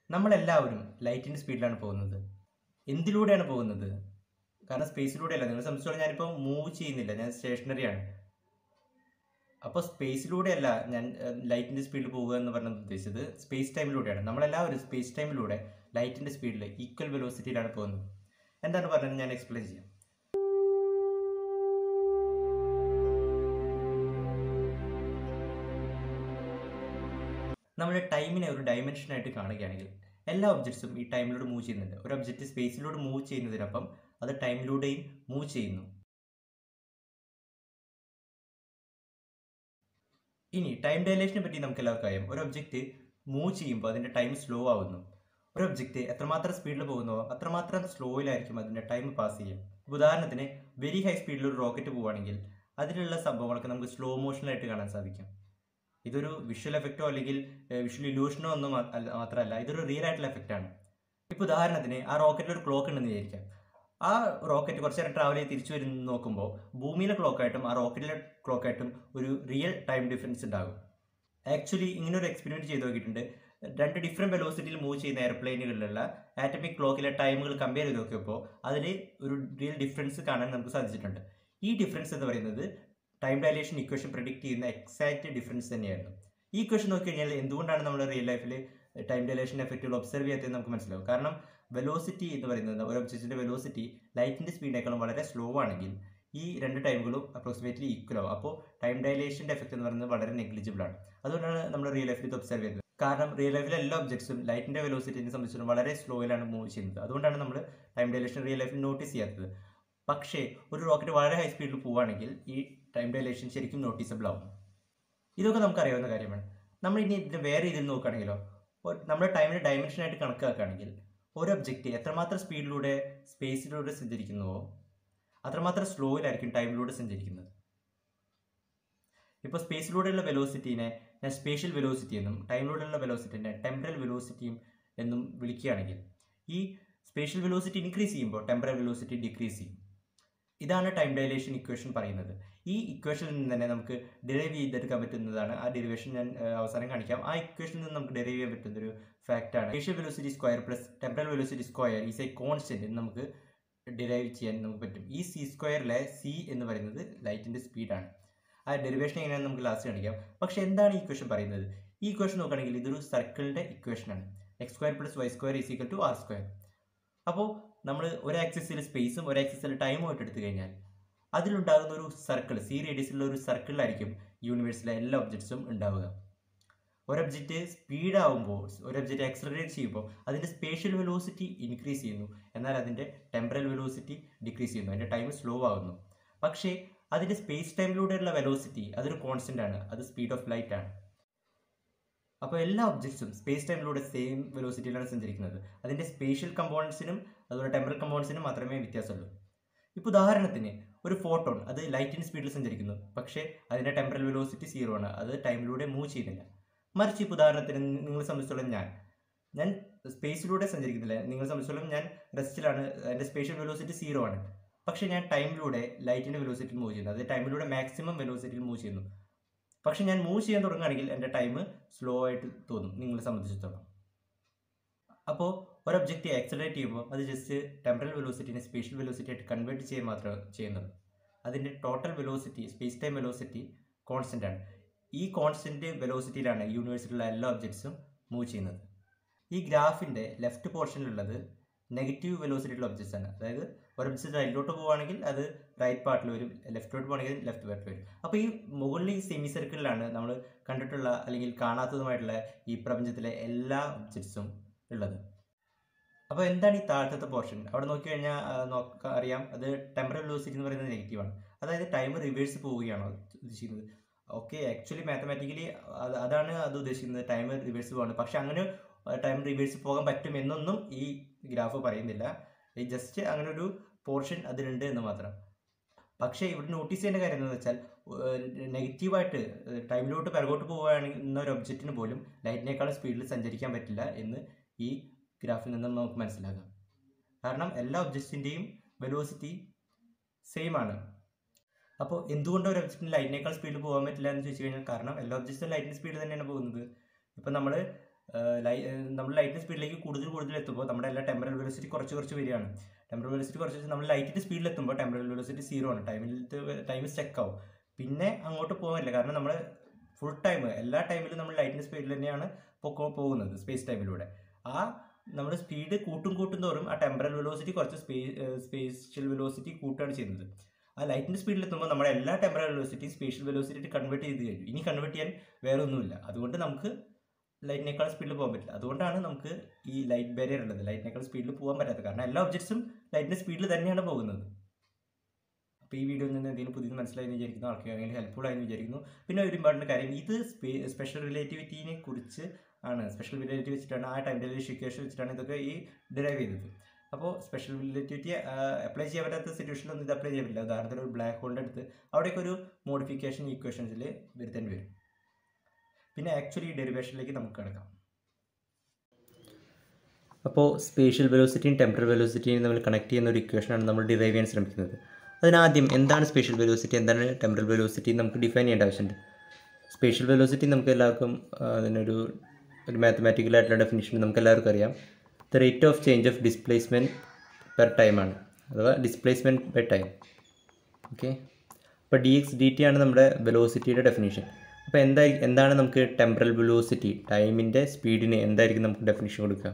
നമ്മളെല്ലാവരും ലൈറ്റിൻ്റെ സ്പീഡിലാണ് പോകുന്നത് എന്തിലൂടെയാണ് പോകുന്നത് കാരണം സ്പേസിലൂടെയല്ല നിങ്ങളെ സംബന്ധിച്ചോളം ഞാനിപ്പോൾ മൂവ് ചെയ്യുന്നില്ല ഞാൻ സ്റ്റേഷനറിയാണ് അപ്പോൾ സ്പേസിലൂടെയല്ല ഞാൻ ലൈറ്റിൻ്റെ സ്പീഡിൽ പോകുക എന്ന് പറഞ്ഞത് ഉദ്ദേശിച്ചത് സ്പേസ് ടൈമിലൂടെയാണ് നമ്മളെല്ലാവരും സ്പേസ് ടൈമിലൂടെ ലൈറ്റിൻ്റെ സ്പീഡിൽ ഈക്വൽ വെലോസിറ്റിയിലാണ് പോകുന്നത് എന്താണ് പറഞ്ഞത് ഞാൻ എക്സ്പ്ലെയിൻ ചെയ്യാം നമ്മുടെ ടൈമിനെ ഒരു ഡയമെൻഷനായിട്ട് കാണുകയാണെങ്കിൽ എല്ലാ ഒബ്ജക്ട്സും ഈ ടൈമിലൂടെ മൂവ് ചെയ്യുന്നുണ്ട് ഒരു ഒബ്ജക്റ്റ് സ്പേസിലൂടെ മൂവ് ചെയ്യുന്നതിനൊപ്പം അത് ടൈമിലൂടെയും മൂവ് ചെയ്യുന്നു ഇനി ടൈം ഡയലേഷനെ പറ്റി നമുക്ക് എല്ലാവർക്കും അറിയാം ഒരു ഒബ്ജക്റ്റ് മൂവ് ചെയ്യുമ്പോൾ അതിൻ്റെ ടൈം സ്ലോ ആവുന്നു ഒരു ഒബ്ജക്റ്റ് എത്രമാത്രം സ്പീഡിൽ പോകുന്നോ അത്രമാത്രം സ്ലോയിലായിരിക്കും അതിൻ്റെ ടൈം പാസ് ചെയ്യുക ഉദാഹരണത്തിന് വെരി ഹൈ സ്പീഡിൽ ഒരു റോക്കറ്റ് പോവുകയാണെങ്കിൽ അതിലുള്ള സംഭവങ്ങളൊക്കെ നമുക്ക് സ്ലോ മോഷനിലായിട്ട് കാണാൻ സാധിക്കും ഇതൊരു വിഷ്വൽ എഫക്റ്റോ അല്ലെങ്കിൽ വിഷ്വൽ ഇലൂഷനോ ഒന്നും മാ- അല്ല- മാത്രമല്ല ഇതൊരു റിയൽ ആയിട്ടുള്ള എഫക്റ്റ് ആണ് ഇപ്പോൾ ഉദാഹരണത്തിന് ആ റോക്കറ്റിൽ ഒരു ക്ലോക്ക് ഉണ്ടെന്ന് വിചാരിക്കാം ആ റോക്കറ്റ് കുറച്ച് നേരം ട്രാവൽ ചെയ്ത് തിരിച്ചു വരുന്ന നോക്കുമ്പോൾ ഭൂമിയിലെ ക്ലോക്കായിട്ടും ആ റോക്കറ്റിലെ ക്ലോക്കായിട്ടും ഒരു റിയൽ ടൈം ഡിഫറൻസ് ഉണ്ടാകും ആക്ച്വലി ഇങ്ങനെ ഒരു എക്സ്പെരിമെൻറ്റ് ചെയ്ത് നോക്കിയിട്ടുണ്ട് രണ്ട് ഡിഫറെൻറ്റ് വെലോസിറ്റിയിൽ മൂവ് ചെയ്യുന്ന എയർപ്ലെയിനുകളിലുള്ള ആറ്റമിക് ക്ലോക്കിലെ ടൈമുകൾ കമ്പയർ ചെയ്ത് നോക്കിയപ്പോൾ അതിൽ ഒരു റിയൽ ഡിഫറൻസ് കാണാൻ നമുക്ക് സാധിച്ചിട്ടുണ്ട് ഈ ഡിഫറൻസ് എന്ന് പറയുന്നത് ടൈം ഡയലേഷൻ ഇക്വേഷൻ പ്രിഡിക്റ്റ് ചെയ്യുന്ന എക്സാക്റ്റ് ഡിഫറൻസ് തന്നെയായിരുന്നു ഈ ഇക്വേഷൻ നോക്കി കഴിഞ്ഞാൽ എന്തുകൊണ്ടാണ് നമ്മൾ റിയൽ ലൈഫിൽ ടൈം ഡയലേഷൻ എഫക്റ്റുകൾ ഒബ്സർവ് ചെയ്യാത്തത് നമുക്ക് മനസ്സിലാവും കാരണം വെലോസിറ്റി എന്ന് പറയുന്നത് ഒരു ഒബ്ജക്റ്റിൻ്റെ വെലോസിറ്റി ലൈറ്റിൻ്റെ സ്പീഡിനേക്കാളും വളരെ സ്ലോ ആണെങ്കിൽ ഈ രണ്ട് ടൈമുകളും അപ്രോക്സിമേറ്റ്ലി ഈക്വൽ ആവും അപ്പോൾ ടൈം ഡയലേഷൻ്റെ എഫക്റ്റ് എന്ന് പറയുന്നത് വളരെ നെഗ്ലിജിബിൾ ആണ് അതുകൊണ്ടാണ് നമ്മൾ റിയൽ ലൈഫിൽ ഇത് ഒബ്സർവ് ചെയ്യുന്നത് കാരണം റിയൽ ലൈഫിലെ എല്ലാ ഒബ്ജക്ട്സും ലൈറ്റിൻ്റെ വെലോസിറ്റിനെ സംബന്ധിച്ചിടത്തോളം വളരെ സ്ലോയിലാണ് മൂവ് ചെയ്യുന്നത് അതുകൊണ്ടാണ് നമ്മൾ ടൈം ഡയലേഷൻ റിയൽ ലൈഫിൽ നോട്ടീസ് ചെയ്യാത്തത് പക്ഷേ ഒരു റോക്കറ്റ് വളരെ ഹൈ സ്പീഡിൽ പോവുകയാണെങ്കിൽ ഈ ടൈം ഡയലേഷൻ ശരിക്കും നോട്ടീസബിൾ ആവും ഇതൊക്കെ നമുക്കറിയാവുന്ന കാര്യമാണ് നമ്മൾ ഇനി ഇതിന് വേറെ രീതിയിൽ നോക്കുകയാണെങ്കിലോ ഒ- നമ്മുടെ ടൈമിനെ ഡയമെൻഷനായിട്ട് കണക്കാക്കുകയാണെങ്കിൽ ഒരു ഒബ്ജക്റ്റ് എത്രമാത്രം സ്പീഡിലൂടെ സ്പേസിലൂടെ സഞ്ചരിക്കുന്നുവോ അത്രമാത്രം സ്ലോയിലായിരിക്കും ടൈമിലൂടെ സഞ്ചരിക്കുന്നത് ഇപ്പോൾ സ്പേസിലൂടെയുള്ള വെലോസിറ്റീനെ ഞാൻ സ്പേഷ്യൽ വെലോസിറ്റി എന്നും ടൈമിലൂടെയുള്ള വെലോസിറ്റിനെ ടെമ്പറൽ വെലോസിറ്റിയും എന്നും വിളിക്കുകയാണെങ്കിൽ ഈ സ്പേഷ്യൽ വെലോസിറ്റി ഇൻക്രീസ് ചെയ്യുമ്പോൾ ടെമ്പറൽ വെലോസിറ്റി ഡിക്രീസ് ചെയ്യും ഇതാണ് ടൈം ഡയലേഷൻ ഇക്വേഷൻ പറയുന്നത് ഈ ഇക്വേഷനിൽ നിന്ന് തന്നെ നമുക്ക് ഡിറൈവ് ചെയ്തെടുക്കാൻ പറ്റുന്നതാണ് ആ ഡെറിവേഷൻ ഞാൻ ആ, അവസാനം കാണിക്കാം ആ ഇക്വേഷനിൽ നിന്ന് നമുക്ക് ഡെറൈവ് ചെയ്യാൻ പറ്റുന്ന ഒരു ഫാക്റ്റാണ് spatial velocity square plus temporal velocity square is a constant എന്ന് നമുക്ക് ഡിറൈവ് ചെയ്യാൻ നമുക്ക് പറ്റും ഈ സി സ്ക്വയറിലെ സി എന്ന് പറയുന്നത് ലൈറ്റിൻ്റെ സ്പീഡാണ് ആ ഡെറിവേഷൻ എങ്ങനെയാണെന്ന് നമുക്ക് ലാസ്റ്റ് കാണിക്കാം പക്ഷേ എന്താണ് ഈ ഇക്വേഷൻ പറയുന്നത് ഈ ഇക്വേഷൻ നോക്കുകയാണെങ്കിൽ ഇതൊരു സർക്കിളിൻ്റെ ഇക്വേഷനാണ് X square plus Y square is equal to R square അപ്പോൾ നമ്മൾ ഒരു ആക്സിസിൽ സ്പേസും ഒരു ആക്സിസിൽ ടൈമും ആയിട്ട് എടുത്തു കഴിഞ്ഞാൽ അതിലുണ്ടാകുന്ന ഒരു സർക്കിൾ സി റേഡിയസിലുള്ള ഒരു സർക്കിളിലായിരിക്കും യൂണിവേഴ്സിലെ എല്ലാ ഒബ്ജക്ട്സും ഉണ്ടാവുക ഒരു ഒബ്ജക്റ്റ് സ്പീഡ് ആവുമ്പോൾ ഒരു ഒബ്ജക്റ്റ് ആക്സലറേറ്റ് ചെയ്യുമ്പോൾ അതിൻ്റെ സ്പേഷ്യൽ വെലോസിറ്റി ഇൻക്രീസ് ചെയ്യുന്നു എന്നാൽ അതിൻ്റെ ടെമ്പറൽ വെലോസിറ്റി ഡിക്രീസ് ചെയ്യുന്നു അതിൻ്റെ ടൈം സ്ലോ ആകുന്നു പക്ഷേ അതിൻ്റെ സ്പേസ് ടൈമിലൂടെയുള്ള വെലോസിറ്റി അതൊരു കോൺസ്റ്റൻ്റ് ആണ് അത് സ്പീഡ് ഓഫ് ലൈറ്റ് ആണ് അപ്പോൾ എല്ലാ ഒബ്ജക്ട്സും സ്പേസ് ടൈമിലൂടെ സെയിം വെലോസിറ്റിയിലാണ് സഞ്ചരിക്കുന്നത് അതിൻ്റെ സ്പേഷ്യൽ കമ്പോണൻസിനും അതുപോലെ ടെമ്പറൽ കമ്പോണൻസിനും മാത്രമേ വ്യത്യാസമുള്ളൂ ഇപ്പോൾ ഉദാഹരണത്തിന് ഒരു ഫോട്ടോൺ അത് ലൈറ്റിൻ്റെ സ്പീഡിൽ സഞ്ചരിക്കുന്നു പക്ഷേ അതിൻ്റെ ടെമ്പറൽ വെലോസിറ്റി സീറോ ആണ് അത് ടൈമിലൂടെ മൂവ് ചെയ്യുന്നില്ല മറിച്ച് ഇപ്പോൾ ഉദാഹരണത്തിന് നിങ്ങളെ സംബന്ധിച്ചിടത്തോളം ഞാൻ ഞാൻ സ്പേസിലൂടെ സഞ്ചരിക്കുന്നില്ല നിങ്ങളെ സംബന്ധിച്ചിടത്തോളം ഞാൻ റെസ്റ്റിലാണ് അതിൻ്റെ സ്പേഷ്യൽ വെലോസിറ്റി സീറോ ആണ് പക്ഷേ ഞാൻ ടൈമിലൂടെ ലൈറ്റിൻ്റെ വെലോസിറ്റിയിൽ മൂവ് ചെയ്യുന്നു അത് ടൈമിലൂടെ മാക്സിമം വെലോസിറ്റിയിൽ മൂവ് ചെയ്യുന്നു പക്ഷെ ഞാൻ മൂവ് ചെയ്യാൻ തുടങ്ങുകയാണെങ്കിൽ എൻ്റെ ടൈം സ്ലോ ആയിട്ട് തോന്നും നിങ്ങളെ സംബന്ധിച്ചിടത്തോളം അപ്പോൾ ഒരു ഒബ്ജക്റ്റ് ആക്സലറേറ്റ് ചെയ്യുമ്പോൾ അത് ജസ്റ്റ് ടെമ്പറൽ വെലോസിറ്റിനെ സ്പേഷ്യൽ വെലോസിറ്റി ആയിട്ട് കൺവേർട്ട് ചെയ്യുക മാത്രമേ ചെയ്യുന്നുള്ളൂ അതിൻ്റെ total velocity space time velocity constant ആണ് ഈ കോൺസ്റ്റൻറ്റ് വെലോസിറ്റിയിലാണ് യൂണിവേഴ്സിലുള്ള എല്ലാ ഒബ്ജക്ട്സും മൂവ് ചെയ്യുന്നത് ഈ ഗ്രാഫിൻ്റെ ലെഫ്റ്റ് പോർഷനിലുള്ളത് നെഗറ്റീവ് വെലോസിറ്റിയുള്ള ഒബ്ജക്ട്സ് ആണ് അതായത് ഒരു ഒബ്ജക്റ്റ് റൈറ്റിലോട്ട് പോവുകയാണെങ്കിൽ അത് റൈറ്റ് പാർട്ടിൽ വരും ലെഫ്റ്റിലോട്ട് പോവുകയാണെങ്കിൽ ലെഫ്റ്റ് പാർട്ടിൽ വരും അപ്പോൾ ഈ മുകളിൽ ഈ സെമി സർക്കിളിലാണ് നമ്മൾ കണ്ടിട്ടുള്ള അല്ലെങ്കിൽ കാണാത്തതുമായിട്ടുള്ള ഈ പ്രപഞ്ചത്തിലെ എല്ലാ ഒബ്ജക്ട്സും ഉള്ളത് അപ്പോൾ എന്താണ് ഈ താഴത്തെ പോർഷൻ അവിടെ നോക്കി കഴിഞ്ഞാൽ നോക്കാം അറിയാം അത് ടെമ്പറൽ വെലോസിറ്റി എന്ന് പറയുന്നത് നെഗറ്റീവാണ് അതായത് ടൈം റിവേഴ്സ് പോവുകയാണോ ഉദ്ദേശിക്കുന്നത് ഓക്കെ ആക്ച്വലി മാത്തമാറ്റിക്കലി അതാണ് അത് ഉദ്ദേശിക്കുന്നത് ടൈം റിവേഴ്സ് പോവാണ് പക്ഷെ അങ്ങനെ ടൈം റിവേഴ്സ് പോകാൻ പറ്റും എന്നൊന്നും ഈ ഗ്രാഫ് പറയുന്നില്ല ഈ ജസ്റ്റ് അങ്ങനെ ഒരു പോർഷൻ അതിലുണ്ട് എന്ന് മാത്രം പക്ഷേ ഇവിടെ നോട്ടീസ് ചെയ്യേണ്ട കാര്യം എന്താണെന്ന് വെച്ചാൽ നെഗറ്റീവായിട്ട് ടൈമിലോട്ട് പിറകോട്ട് പോവുകയാണെങ്കിൽ ഒരു ഒബ്ജക്റ്റിന് പോലും ലൈറ്റിനേക്കാളും സ്പീഡിൽ സഞ്ചരിക്കാൻ പറ്റില്ല എന്ന് ഈ ഗ്രാഫിൽ നിന്നും നമുക്ക് മനസ്സിലാക്കാം കാരണം എല്ലാ ഒബ്ജക്റ്റിൻ്റെയും വെലോസിറ്റി സെയിം ആണ് അപ്പോൾ എന്തുകൊണ്ട് ഒരു ഒബ്ജക്റ്റിന് ലൈറ്റിനേക്കാൾ സ്പീഡിൽ പോകാൻ പറ്റില്ല എന്ന് ചോദിച്ചു കഴിഞ്ഞാൽ കാരണം എല്ലാ ഒബ്ജക്ട്സും ലൈറ്റിൻ്റെ സ്പീഡിൽ തന്നെയാണ് പോകുന്നത് ഇപ്പം നമ്മൾ നമ്മൾ ലൈറ്റിൻ്റെ സ്പീഡിലേക്ക് കൂടുതൽ കൂടുതൽ എത്തുമ്പോൾ നമ്മുടെ എല്ലാ ടെമ്പറൽ വെലോസിറ്റി കുറച്ച് കുറച്ച് വരികയാണ് ടെമ്പറൽ വെലോസിറ്റി കുറച്ച് നമ്മൾ ലൈറ്റിൻ്റെ സ്പീഡിൽ എത്തുമ്പോൾ ടെമ്പറൽ വെലോസിറ്റി സീറോ ആണ് ടൈമിൽ ടൈം സ്റ്റക്ക് ആവും പിന്നെ അങ്ങോട്ട് പോകാനില്ല കാരണം നമ്മൾ ഫുൾ ടൈം എല്ലാ ടൈമിലും നമ്മൾ ലൈറ്റിൻ്റെ സ്പീഡിൽ തന്നെയാണ് പൊക്കോ പോകുന്നത് സ്പേസ് ടൈമിലൂടെ ആ നമ്മൾ സ്പീഡ് കൂട്ടും കൂട്ടും തോറും ആ ടെമ്പറൽ വെലോസിറ്റി കുറച്ച് സ്പേസ് സ്പേഷ്യൽ വെലോസിറ്റി കൂട്ടുകയാണ് ചെയ്യുന്നത് ആ ലൈറ്റിൻ്റെ സ്പീഡിൽ എത്തുമ്പോൾ നമ്മുടെ എല്ലാ temporal velocity spatial velocity convert ചെയ്ത് കഴിഞ്ഞു ഇനി കൺവേർട്ട് ചെയ്യാൻ വേറെ ഒന്നുമില്ല അതുകൊണ്ട് നമുക്ക് ലൈറ്റിനേക്കാൾ സ്പീഡിൽ പോകാൻ പറ്റില്ല അതുകൊണ്ടാണ് നമുക്ക് ഈ ലൈറ്റ് ബാരിയർ ഉള്ളത് ലൈറ്റിനേക്കാൾ സ്പീഡിൽ പോകാൻ പറ്റാത്തത് കാരണം എല്ലാ ഒബ്ജക്ട്സും ലൈറ്റിൻ്റെ സ്പീഡിൽ തന്നെയാണ് പോകുന്നത് അപ്പോൾ ഈ വീഡിയോയിൽ നിന്ന് എന്തെങ്കിലും പുതിയത് മനസ്സിലായെന്ന് വിചാരിക്കുന്നു ആൾക്കാരെങ്കിലും ഹെൽപ്ഫുൾ ആയെന്ന് വിചാരിക്കുന്നു പിന്നെ ഒരു ഇമ്പോർട്ടൻറ്റ് കാര്യം ഇത് സ്പെഷ്യൽ റിലേറ്റിവിറ്റീനെ കുറിച്ച് ആണ് സ്പെഷ്യൽ റിലേറ്റിവ് വെച്ചിട്ടാണ് ആ ടൈം ഡെലിവറി ഇക്വേഷൻ വെച്ചിട്ടാണ് ഇതൊക്കെ ഈ ഡിറൈവ് ചെയ്തത് അപ്പോൾ സ്പെഷ്യൽ റിലേറ്റിവിറ്റി അപ്ലൈ ചെയ്യാൻ പറ്റാത്ത സിറ്റുവേഷനിലൊന്നും ഇത് അപ്ലൈ ചെയ്യാൻ പറ്റില്ല ഉദാഹരണത്തിന് ഒരു ബ്ലാക്ക് ഹോളിൻ്റെ അടുത്ത് അവിടെയൊക്കെ ഒരു മോഡിഫിക്കേഷൻ ഈക്വേഷൻസിൽ വരുത്തേണ്ടി വരും പിന്നെ ആക്ച്വലി ഡെറിവേഷനിലേക്ക് നമുക്ക് കിടക്കാം അപ്പോൾ സ്പേഷ്യൽ വെലോസിറ്റിയും ടെമ്പറൽ വെലോസിറ്റിയും തമ്മിൽ കണക്ട് ചെയ്യുന്ന ഒരു ഇക്വേഷനാണ് നമ്മൾ ഡിറൈവ് ചെയ്യാൻ ശ്രമിക്കുന്നത് അതിനാദ്യം എന്താണ് സ്പേഷ്യൽ വെലോസിറ്റി എന്താണ് ടെമ്പറൽ വെലോസിറ്റി നമുക്ക് ഡിഫൈൻ ചെയ്യേണ്ട ആവശ്യമുണ്ട് സ്പേഷ്യൽ വെലോസിറ്റി നമുക്ക് എല്ലാവർക്കും ആ, അതിനൊരു ഒരു മാത്തമാറ്റിക്കൽ ആയിട്ടുള്ള ഡെഫിനിഷൻ നമുക്ക് എല്ലാവർക്കും അറിയാം the rate of change of displacement per ടൈമാണ് അഥവാ ഡിസ്പ്ലേസ്മെൻറ്റ് ബൈ ടൈം ഓക്കെ അപ്പോൾ ഡി എക്സ് ഡി ടി ആണ് നമ്മുടെ വെലോസിറ്റിയുടെ ഡെഫിനിഷൻ അപ്പോൾ എന്താ എന്താണ് നമുക്ക് ടെമ്പറൽ വെലോസിറ്റി ടൈമിൻ്റെ സ്പീഡിന് എന്തായിരിക്കും നമുക്ക് ഡെഫിനിഷൻ കൊടുക്കുക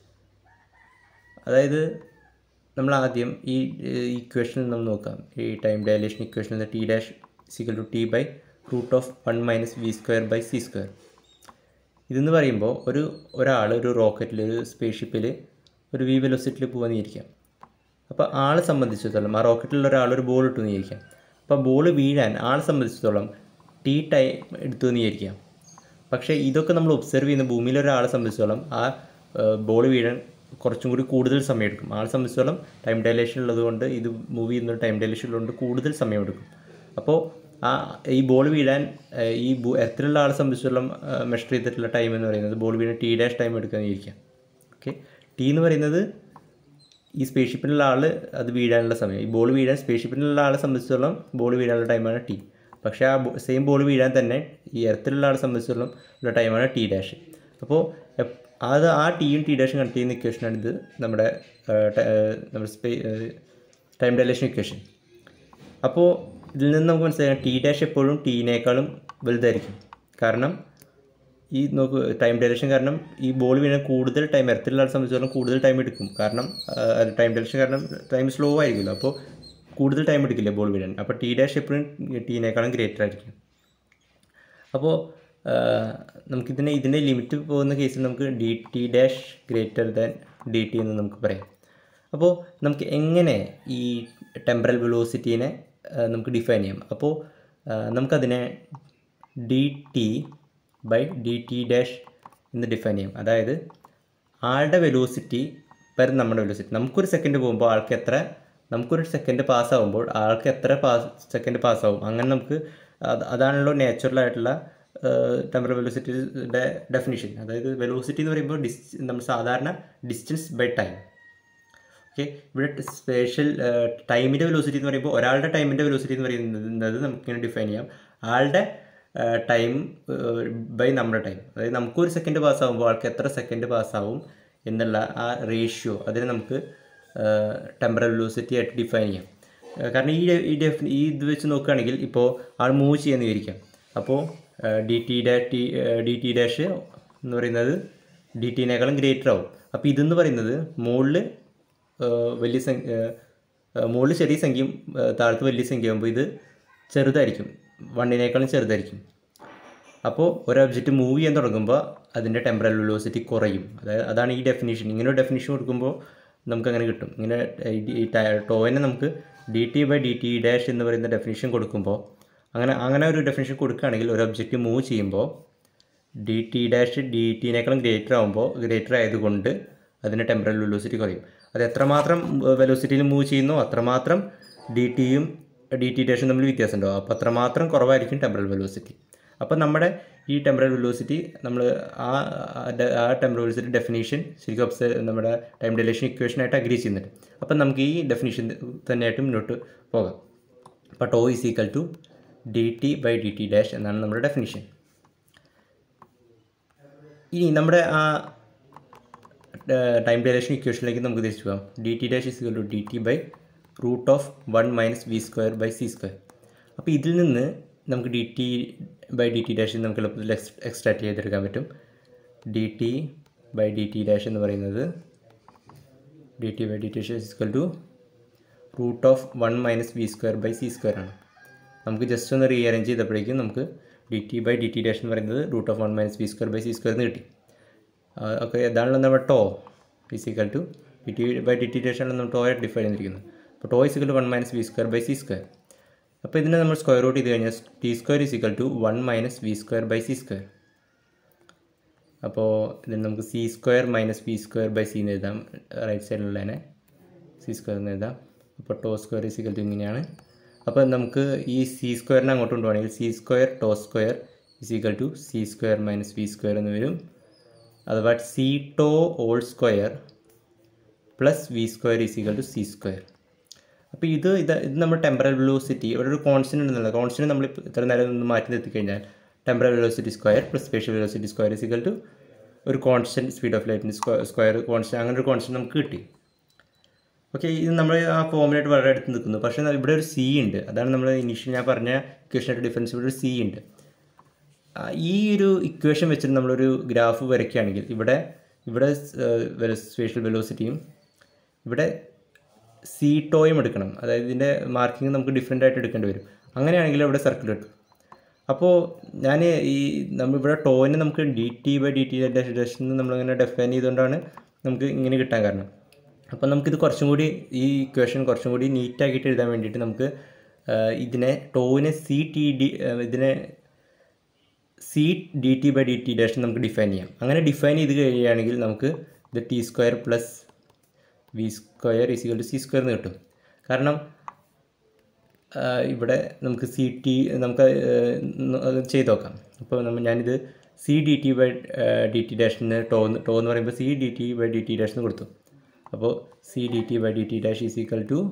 അതായത് നമ്മൾ ആദ്യം ഈ ഇക്വേഷനിൽ നമ്മൾ നോക്കാം ഈ ടൈം ഡയലേഷൻ ഇക്വേഷനിൽ T dash equal to T by root of one minus V square by C square ഇതെന്ന് പറയുമ്പോൾ ഒരു ഒരാൾ ഒരു റോക്കറ്റിൽ ഒരു സ്പേസ് ഷിപ്പിൽ ഒരു വി വെലോസിറ്റിയിൽ പോകാൻ ഇരിക്കാം അപ്പോൾ ആളെ സംബന്ധിച്ചിടത്തോളം ആ റോക്കറ്റിലുള്ള ഒരാൾ ഒരു ബോൾ ഇട്ടു വിചാരിക്കാം അപ്പോൾ ബോൾ വീഴാൻ ആളെ സംബന്ധിച്ചിടത്തോളം ടി ടൈം എടുത്തു വിചാരിക്കാം പക്ഷേ ഇതൊക്കെ നമ്മൾ ഒബ്സർവ് ചെയ്യുന്ന ഭൂമിയിലെ ഒരാളെ സംബന്ധിച്ചിടത്തോളം ആ ബോൾ വീഴാൻ കുറച്ചും കൂടി കൂടുതൽ സമയമെടുക്കും ആളെ സംബന്ധിച്ചിടത്തോളം ടൈം ഡയലേഷൻ ഉള്ളതുകൊണ്ട് ഇത് മൂവ് ചെയ്യുന്ന ടൈം ഡയലേഷൻ ഉള്ളതുകൊണ്ട് കൂടുതൽ സമയമെടുക്കും അപ്പോൾ ആ ഈ ബോൾ വീഴാൻ ആ, ഈ ഭൂ എർത്തിലുള്ള ആളെ സംബന്ധിച്ചിടത്തോളം മെഷർ ചെയ്തിട്ടുള്ള ടൈം എന്ന് പറയുന്നത് ബോൾ വീഴാൻ ടി ഡാഷ് ടൈം എടുക്കാമെന്ന് ഇരിക്കാം ഓക്കെ ടി എന്ന് പറയുന്നത് ഈ സ്പേസ് ഷിപ്പിലുള്ള ആൾ അത് വീഴാനുള്ള സമയം ഈ ബോൾ വീഴാൻ സ്പേസ് ഷിപ്പിലുള്ള ആളെ സംബന്ധിച്ചിടത്തോളം ബോൾ വീഴാനുള്ള ടൈമാണ് ടി പക്ഷേ ആ സെയിം ബോൾ വീഴാൻ തന്നെ ഈ എർത്തിലുള്ള ആളെ സംബന്ധിച്ചിടത്തോളം ഉള്ള ടൈമാണ് ടി ഡാഷ് അപ്പോൾ എപ്- അത് ആ ടിയും ടി ഡാഷും കണക്ട് ചെയ്യുന്ന ഇക്വേഷനാണ് ഇത് നമ്മുടെ ആ, ട- ആ, നമ്മുടെ സ്പേ ടൈം ഡയലേഷൻ ഇക്വേഷൻ അപ്പോൾ ഇതിൽ നിന്ന് നമുക്ക് മനസ്സിലാക്കാം ടി ഡാഷ് എപ്പോഴും ടീനേക്കാളും വലുതായിരിക്കും കാരണം ഈ നോക്ക് ടൈം ഡയറക്ഷൻ കാരണം ഈ ബോൾ വീണാൻ കൂടുതൽ ടൈം എർത്തിലുള്ള ആളെ സംബന്ധിച്ചിടത്തോളം കൂടുതൽ ടൈം എടുക്കും കാരണം ടൈം ഡയറക്ഷൻ കാരണം ടൈം സ്ലോ ആയിരിക്കുമല്ലോ അപ്പോൾ കൂടുതൽ ടൈം എടുക്കില്ല ബോൾ വീഴാൻ അപ്പോൾ ടി ഡാഷ് എപ്പോഴും ടീനേക്കാളും ഗ്രേറ്റർ ആയിരിക്കും അപ്പോൾ നമുക്കിതിനെ ഇതിൻ്റെ ലിമിറ്റ് പോകുന്ന കേസിൽ നമുക്ക് D T dash greater than D T എന്ന് നമുക്ക് പറയാം അപ്പോൾ നമുക്ക് എങ്ങനെ ഈ ടെമ്പറൽ വെലോസിറ്റീനെ നമുക്ക് ഡിഫൈൻ ചെയ്യാം അപ്പോൾ ആ, നമുക്കതിനെ D T by D T dash എന്ന് ഡിഫൈൻ ചെയ്യാം അതായത് ആളുടെ വെലോസിറ്റി പെർ നമ്മുടെ വെലോസിറ്റി നമുക്കൊരു സെക്കൻഡ് പോകുമ്പോൾ ആൾക്ക് എത്ര നമുക്കൊരു സെക്കൻഡ് പാസ്സാകുമ്പോൾ ആൾക്ക് എത്ര പാസ് സെക്കൻഡ് പാസ്സാവും അങ്ങനെ നമുക്ക് അത് അതാണല്ലോ നാച്ചുറൽ ആയിട്ടുള്ള ടെമ്പറൽ വെലോസിറ്റിയുടെ ഡെഫിനിഷൻ അതായത് വെലോസിറ്റി എന്ന് പറയുമ്പോൾ ഡിസ് നമ്മൾ സാധാരണ ഡിസ്റ്റൻസ് ബൈ ടൈം ഓക്കെ ഇവിടെ സ്പേഷ്യൽ ടൈമിൻ്റെ വെലോസിറ്റി എന്ന് പറയുമ്പോൾ ഒരാളുടെ ടൈമിൻ്റെ വെലോസിറ്റി എന്ന് പറയുന്നത് നമുക്കിങ്ങനെ ഡിഫൈൻ ചെയ്യാം ആളുടെ ടൈം ബൈ നമ്മുടെ ടൈം അതായത് നമുക്കൊരു സെക്കൻഡ് പാസ്സാകുമ്പോൾ ആൾക്ക് എത്ര സെക്കൻഡ് പാസ്സാവും എന്നുള്ള ആ റേഷ്യോ അതിനെ നമുക്ക് ടെമ്പറൽ വെലോസിറ്റി ആയിട്ട് ഡിഫൈൻ ചെയ്യാം ആ, കാരണം ഈ ഈ ഡെഫ് ഈ ഇത് വെച്ച് നോക്കുകയാണെങ്കിൽ ഇപ്പോൾ ആൾ മൂവ് ചെയ്യുന്ന വിചാരിക്കാം അപ്പോൾ ഡി ടി ഡാ ടി ഡി ടി ഡാഷ് എന്ന് പറയുന്നത് ഡി ടിനേക്കാളും ഗ്രേറ്റർ ആവും അപ്പോൾ ഇതെന്ന് പറയുന്നത് മുകളിൽ വലിയ സംഖ്യ മുകളിൽ ചെറിയ സംഖ്യയും ആ, താഴത്ത് വലിയ സംഖ്യ ആകുമ്പോൾ ഇത് ചെറുതായിരിക്കും വണ്ണിനേക്കാളും ചെറുതായിരിക്കും അപ്പോൾ ഒരു ഒബ്ജക്റ്റ് മൂവ് ചെയ്യാൻ തുടങ്ങുമ്പോൾ അതിൻ്റെ ടെമ്പറൽ വെലോസിറ്റി കുറയും അതായത് അതാണ് ഈ ഡെഫിനേഷൻ ഇങ്ങനെ ഒരു ഡെഫിനേഷൻ കൊടുക്കുമ്പോൾ നമുക്കങ്ങനെ കിട്ടും ഇങ്ങനെ ഈ- ഈ ടോയിനെ നമുക്ക് D T by D T dash എന്ന് പറയുന്ന ഡെഫിനേഷൻ കൊടുക്കുമ്പോൾ അങ്ങനെ അങ്ങനെ ഒരു ഡെഫിനേഷൻ കൊടുക്കുകയാണെങ്കിൽ ഒരു ഒബ്ജക്റ്റ് മൂവ് ചെയ്യുമ്പോൾ ഡി ടി ഡാഷ് ഡി ടിനേക്കാളും ഗ്രേറ്റർ ആകുമ്പോൾ ഗ്രേറ്റർ ആയതുകൊണ്ട് അതിൻ്റെ ടെമ്പറൽ വെലോസിറ്റി കുറയും അത് എത്രമാത്രം വെലോസിറ്റിയിൽ മൂവ് ചെയ്യുന്നോ അത്രമാത്രം ഡി ടിയും ഡി ടി ഡാഷും തമ്മിൽ വ്യത്യാസം ഉണ്ടാവും അപ്പോൾ അത്രമാത്രം കുറവായിരിക്കും ടെമ്പറൽ വെലോസിറ്റി അപ്പോൾ നമ്മുടെ ഈ ടെമ്പറൽ വെലോസിറ്റി നമ്മൾ ആ ആ ഡെ- ആ ടെമ്പറൽ വെലോസിറ്റി ഡെഫിനേഷൻ ശരിക്കും ഒബ്സർവ് നമ്മുടെ ടൈം ഡെലേഷൻ ഇക്വേഷനായിട്ട് അഗ്രി ചെയ്യുന്നുണ്ട് അപ്പം നമുക്ക് ഈ ഡെഫിനേഷൻ തന്നെയായിട്ട് മുന്നോട്ട് പോകാം അപ്പോൾ tau is equal to D T by D T dash എന്നാണ് നമ്മുടെ ഡെഫിനിഷൻ ഇനി നമ്മുടെ ആ ടൈം ഡയറേഷൻ ഇക്വേഷനിലേക്ക് നമുക്ക് തിരിച്ചു പോകാം D T dash is to D T by root of one minus V square by C square അപ്പോൾ ഇതിൽ നിന്ന് നമുക്ക് D T by D T dash നമുക്ക് എളുപ്പത്തിൽ എക്സ് എക്സ്ട്രാക്ട് ചെയ്തെടുക്കാൻ പറ്റും D T by D T dash എന്ന് പറയുന്നത് D T by D T dash is equal to root of one minus V square by C square ആണ് നമുക്ക് ജസ്റ്റ് ഒന്ന് റീഅറേഞ്ച് ചെയ്തപ്പോഴേക്കും നമുക്ക് D T by D T dash എന്ന് പറയുന്നത് root of one minus V square by C square എന്ന് കിട്ടി okay ഇതാണല്ലോ നമ്മുടെ tau physical to D T by D T ഡാഷാണ് നമ്മൾ ടോ ആയിട്ട് ഡിഫൈൻ ചെയ്തിരിക്കുന്നത് അപ്പോൾ tau is equal to one minus V square by C square അപ്പോൾ ഇതിനെ നമ്മൾ സ്ക്വയർ റൂട്ട് ചെയ്ത് കഴിഞ്ഞാൽ T square is equal to one minus V square by C square അപ്പോൾ ഇതിന് നമുക്ക് C square minus V square by C എന്ന് എഴുതാം റൈറ്റ് സൈഡിലുള്ളതിനെ സി സ്ക്വയർ എന്ന് എഴുതാം അപ്പോൾ ടോ സ്ക്വയർ ഇസിക്കൽ ടു ഇങ്ങനെയാണ് അപ്പോൾ നമുക്ക് ഈ സി സ്ക്വയറിനെ അങ്ങോട്ട് കൊണ്ടുപോകണമെങ്കിൽ C square tau square is equal to C square minus V square എന്ന് വരും അഥവാ C tau all square plus V square is equal to C square അപ്പോൾ ഇത് ഇത് ഇത് നമ്മൾ ടെമ്പറൽ വെലോസിറ്റി ഇവിടെ ഒരു കോൺസ്റ്റൻ്റ് ഉണ്ടെന്നുള്ളത് കോൺസ്റ്റൻ്റ് നമ്മൾ ഇത്ര നേരം ഒന്ന് മാറ്റി നിർത്തി കഴിഞ്ഞാൽ temporal velocity square plus spatial velocity square is equal to ഒരു കോൺസ്റ്റൻറ്റ് സ്പീഡ് ഓഫ് ലൈറ്റിൻ്റെ സ്ക്വയർ കോൺസ്റ്റൻറ്റ് അങ്ങനെ ഒരു കോൺസ്റ്റൻറ്റ് നമുക്ക് കിട്ടി ഓക്കെ ഇത് നമ്മൾ ആ ഫോമിലായിട്ട് വളരെ അടുത്ത് നിൽക്കുന്നു പക്ഷേ ഇവിടെ ഒരു സി ഉണ്ട് അതാണ് നമ്മൾ ഇനീഷ്യൽ ഞാൻ പറഞ്ഞ ഇക്വേഷനായിട്ട് ഡിഫറൻസ് ഇവിടെ ഒരു സി ഉണ്ട് ആ, ഈ ഒരു ഇക്വേഷൻ വെച്ചിട്ട് നമ്മളൊരു ഗ്രാഫ് വരയ്ക്കുകയാണെങ്കിൽ ഇവിടെ ഇവിടെ സ്പേഷ്യൽ വെലോസിറ്റിയും ഇവിടെ സി ടോയും എടുക്കണം അതായത് ഇതിൻ്റെ മാർക്കിംഗ് നമുക്ക് ഡിഫറെൻ്റ് ആയിട്ട് എടുക്കേണ്ടി വരും അങ്ങനെയാണെങ്കിൽ ഇവിടെ സർക്കിൾ കിട്ടും അപ്പോൾ ഞാൻ ഈ നമ്മളിവിടെ ടോയിനെ നമുക്ക് D T by D T ഡെഷൻ നമ്മളിങ്ങനെ ഡെഫൈൻ ചെയ്തുകൊണ്ടാണ് നമുക്ക് ഇങ്ങനെ കിട്ടാൻ കാരണം അപ്പോൾ നമുക്കിത് കുറച്ചും കൂടി ഈ ഇക്വേഷൻ കുറച്ചും കൂടി നീറ്റാക്കിയിട്ട് എഴുതാൻ വേണ്ടിയിട്ട് നമുക്ക് ആ, ഇതിനെ ടോവിനെ സി ടി ഡി ഇതിനെ C D T by D T dash നമുക്ക് ഡിഫൈൻ ചെയ്യാം അങ്ങനെ ഡിഫൈൻ ചെയ്ത് കഴിയുകയാണെങ്കിൽ നമുക്ക് ഇത് T square plus V square is equal to C square എന്ന് കിട്ടും കാരണം ആ, ഇവിടെ നമുക്ക് സി ടി നമുക്ക് ആ, അത് ചെയ്ത് നോക്കാം അപ്പോൾ നമ്മൾ ഞാനിത് C D T by D T ഡാഷിന് ടോ ടോ എന്ന് പറയുമ്പോൾ C D T by D T ഡാഷിന് കൊടുത്തു അപ്പോൾ C D T by D T dash is equal to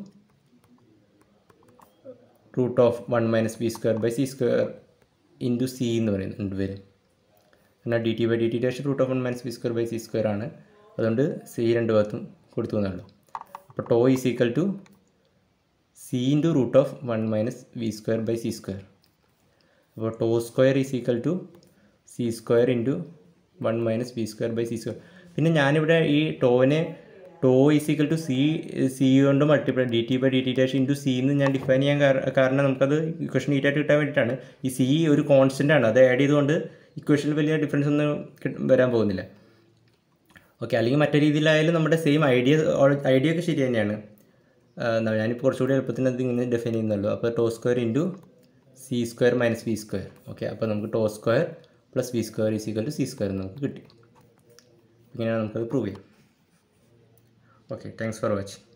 root of one minus B square by C square into C എന്ന് പറയുന്നുണ്ട് പേര് എന്നാൽ D T by D T dash root of one minus B square by C square ആണ് അതുകൊണ്ട് C രണ്ട് ഭാഗത്തും കൊടുത്തു എന്നുള്ളൂ അപ്പോൾ tau is equal to C into root of one minus V square by C square അപ്പോൾ tau square is equal to C square into one minus V square by C square പിന്നെ ഞാനിവിടെ ഈ ടോവിനെ tau is equal to C C കൊണ്ട് multiply D T by D T dash into C എന്ന് ഞാൻ define ചെയ്യാൻ കാര- കാരണം നമുക്കത് ഇക്വേഷൻ നീറ്റായിട്ട് കിട്ടാൻ വേണ്ടിയിട്ടാണ് ഈ സി ഒരു കോൺസ്റ്റൻ്റ് ആണ് അത് ആഡ് ചെയ്തുകൊണ്ട് ഇക്വേഷനിൽ വലിയ ഡിഫറൻസ് ഒന്നും കിട്ട- വരാൻ പോകുന്നില്ല ഓക്കെ അല്ലെങ്കിൽ മറ്റേ രീതിയിലായാലും നമ്മുടെ സെയിം ഐഡിയ ഐഡിയ ഒക്കെ ശരി തന്നെയാണ് ആ, എന്നാ ഞാനിപ്പോൾ കുറച്ചുകൂടി എളുപ്പത്തിന് അത് ഇങ്ങനെ ഡിഫൈൻ ചെയ്യുന്നുള്ളൂ അപ്പോൾ tau square into C square minus V square okay അപ്പോൾ നമുക്ക് tau square plus V square is equal to C square നമുക്ക് കിട്ടി ഇങ്ങനെയാണ് നമുക്കത് പ്രൂവ് ചെയ്യാം ഓക്കെ താങ്ക്സ് ഫോർ വാച്ചിങ്